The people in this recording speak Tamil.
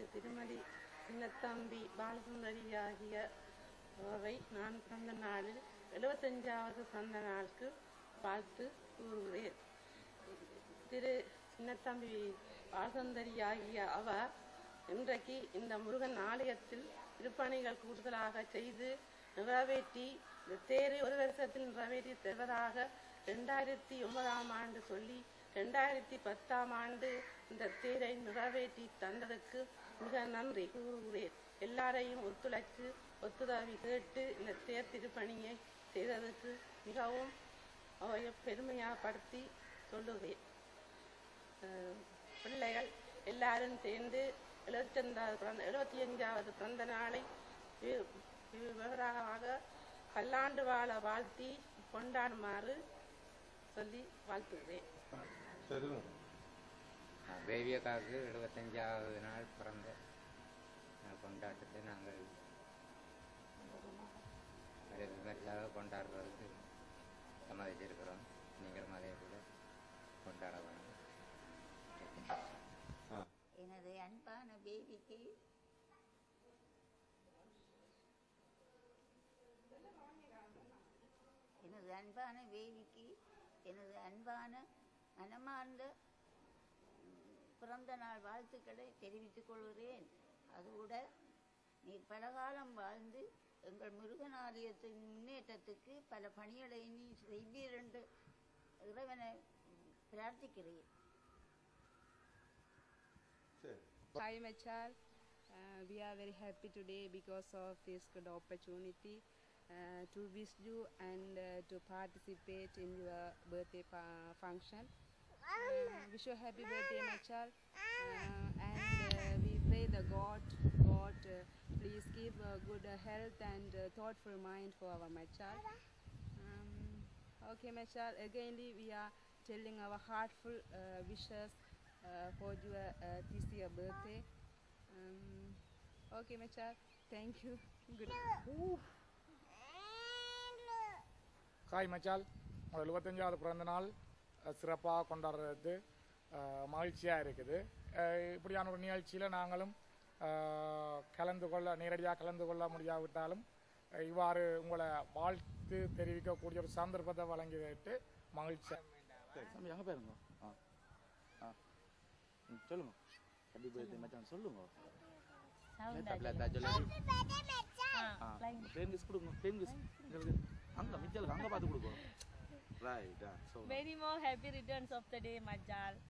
திருமதி சின்னத்தம்பி பாலசுந்தரி ஆகிய அவரை நான் பிறந்த நாளில் எழுபத்தஞ்சாவது பிறந்த நாளுக்கு வாழ்த்து கூறுகிறேன் திரு சின்னத்தம்பி பாலசுந்தரி ஆகிய அவர் இன்றைக்கு இந்த முருகன் ஆலயத்தில் திருப்பணிகள் கூடுதலாக செய்து நிறைவேற்றி இந்த தேரை ஒரு வருஷத்தில் நிறைவேற்றி தருவதாக ரெண்டாயிரத்தி ஒன்பதாம் ஆண்டு சொல்லி ரெண்டாயிரத்தி பத்தாம் ஆண்டு இந்த தேரை நிறைவேற்றி தந்ததற்கு மிக நன்றி கூறுகிறேன் எல்லாரையும் ஒத்துழைத்து ஒத்துதவி கேட்டு இந்த தேர் திருப்பணியை செய்ததற்கு மிகவும் அவைய பெருமையாப்படுத்தி சொல்லுகிறேன் அஹ் பிள்ளைகள் எல்லாரும் சேர்ந்து எழுபத்தஞ்சாவது பிறந்த எழுபத்தி அஞ்சாவது பிறந்த நாளை வி- வி- விவரமாக பல்லாண்டு வாழ வாழ்த்தி கொண்டாடுமாறு சொல்லி வாழ்த்துகிறேன் சொல்லுங்க பேபியக்காவுக்கு எழுபத்தஞ்சாவது நாள் பிறந்த நாள் கொண்டாட்டத்தை நாங்கள் நிறைய விமர்சையாக கொண்டாடுறதுக்கு சம்மதிச்சிருக்கிறோம் நீங்களும் அதே போல கொண்டாட வேணும் ஆ எனது அன்பான பேபிக்கு எனது அன்பான பேபிக்கு எனது அன்பான மனமார்ந்த ம், பிறந்த நாள் வாழ்த்துக்களை தெரிவித்துக் கொள்கிறேன் அதோட நீ பலகாலம் வாழ்ந்து எங்கள் முருகன் ஆலயத்தின் முன்னேற்றத்துக்கு பல பணிகளை நீ செய்வீர் என்று இறைவனை ம், பிரார்த்திக்கிறேன் சரி Hi, Machal. Uh, we are very happy today because of this good opportunity uh, to visit you and uh, to participate in your birthday fa- function. Uh, wish you a happy birthday, Machal. Uh, and uh, we pray the God, God, uh, please give a good uh, health and uh, thoughtful mind for our Machal. Um, okay, Machal. Again, we are telling our heartful uh, wishes uh, for your uh, this year birthday. Um, okay, Machal. Thank you. Good. காய் மச்சால் உங்களோட எழுபத்தஞ்சாவது பிறந்த நாள் சிறப்பாக கொண்டாடுறது மகிழ்ச்சியாக இருக்குது அஹ் இப்படியான ஒரு நிகழ்ச்சியில் நாங்களும் அஹ், கலந்து கொள்ள நேரடியாக கலந்து கொள்ள முடியாவிட்டாலும் அஹ், இவ்வாறு உங்களை வாழ்த்து தெரிவிக்கக்கூடிய ஒரு சந்தர்ப்பத்தை வழங்கிவிட்டு மகிழ்ச்சி சாமி அங்கே பாருங்க ஆ ஆ ம், சொல்லுங்க ஹாப்பி பர்த்டே மச்சான் சொல்லுங்க ஆ ட்ரெயின் கிஸ் கொடுங்க ட்ரெயின் கிஸ் அங்கே மிச்சலுக்கு அங்கே பார்த்து கொடுங்க ரைட் ஆ so Many more happy returns of the day, Majal.